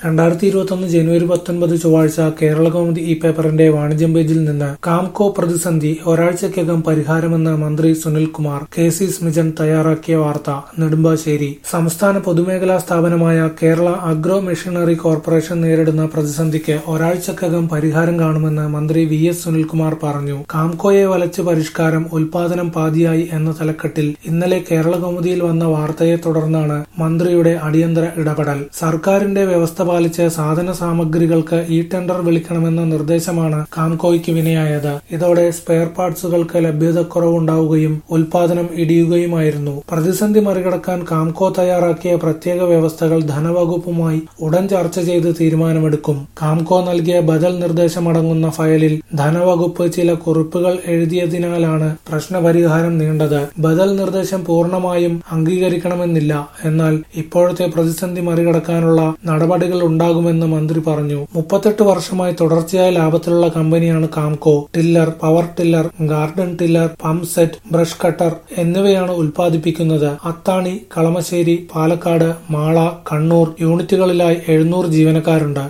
രണ്ടായിരത്തി ഇരുപത്തൊന്ന് ജനുവരി പത്തൊൻപത് ചൊവ്വാഴ്ച കേരള കൗമുദി ഈ പേപ്പറിന്റെ വാണിജ്യം പേജിൽ നിന്ന് കാംകോ പ്രതിസന്ധി ഒരാഴ്ചയ്ക്കകം പരിഹാരമെന്ന് മന്ത്രി സുനിൽകുമാർ കെ സി സ്മിജൻ തയ്യാറാക്കിയ വാർത്ത നെടുമ്പാശ്ശേരി സംസ്ഥാന പൊതുമേഖലാ സ്ഥാപനമായ കേരള അഗ്രോ മെഷീനറി കോർപ്പറേഷൻ നേരിടുന്ന പ്രതിസന്ധിക്ക് ഒരാഴ്ചക്കകം പരിഹാരം കാണുമെന്ന് മന്ത്രി വി എസ് സുനിൽകുമാർ പറഞ്ഞു കാംകോയെ വലച്ച് പരിഷ്കാരം ഉൽപാദനം പാതിയായി എന്ന തലക്കെട്ടിൽ ഇന്നലെ കേരള കൗമുദിയിൽ വന്ന വാർത്തയെ തുടർന്നാണ് മന്ത്രിയുടെ അടിയന്തര ഇടപെടൽ സർക്കാരിന്റെ വ്യവസ്ഥ പാലിച്ച് സാധന സാമഗ്രികൾക്ക് ഈ ടെൻഡർ വിളിക്കണമെന്ന നിർദ്ദേശമാണ് കാംകോയ്ക്ക് വിനയായത് ഇതോടെ സ്പെയർ പാർട്സുകൾക്ക് ലഭ്യതക്കുറവുണ്ടാവുകയും ഉൽപാദനം ഇടിയുകയുമായിരുന്നു പ്രതിസന്ധി മറികടക്കാൻ കാംകോ തയ്യാറാക്കിയ പ്രത്യേക വ്യവസ്ഥകൾ ധനവകുപ്പുമായി ഉടൻ ചർച്ച ചെയ്ത് തീരുമാനമെടുക്കും കാംകോ നൽകിയ ബദൽ നിർദ്ദേശമടങ്ങുന്ന ഫയലിൽ ധനവകുപ്പ് ചില കുറിപ്പുകൾ എഴുതിയതിനാലാണ് പ്രശ്നപരിഹാരം നീണ്ടത് ബദൽ നിർദ്ദേശം പൂർണ്ണമായും അംഗീകരിക്കണമെന്നില്ല എന്നാൽ ഇപ്പോഴത്തെ പ്രതിസന്ധി മറികടക്കാനുള്ള നടപടികൾ ഉണ്ടാകുമെന്ന് മന്ത്രി പറഞ്ഞു മുപ്പത്തെട്ട് വർഷമായി തുടർച്ചയായ ലാഭത്തിലുള്ള കമ്പനിയാണ് Kamco tiller power tiller garden tiller pump set brush cutter എന്നിവയാണ് ഉൽപ്പാദിപ്പിക്കുന്നത് അത്താണി കളമശ്ശേരി പാലക്കാട് മാള കണ്ണൂർ യൂണിറ്റുകളിലായി എഴുന്നൂറ് ജീവനക്കാരുണ്ട്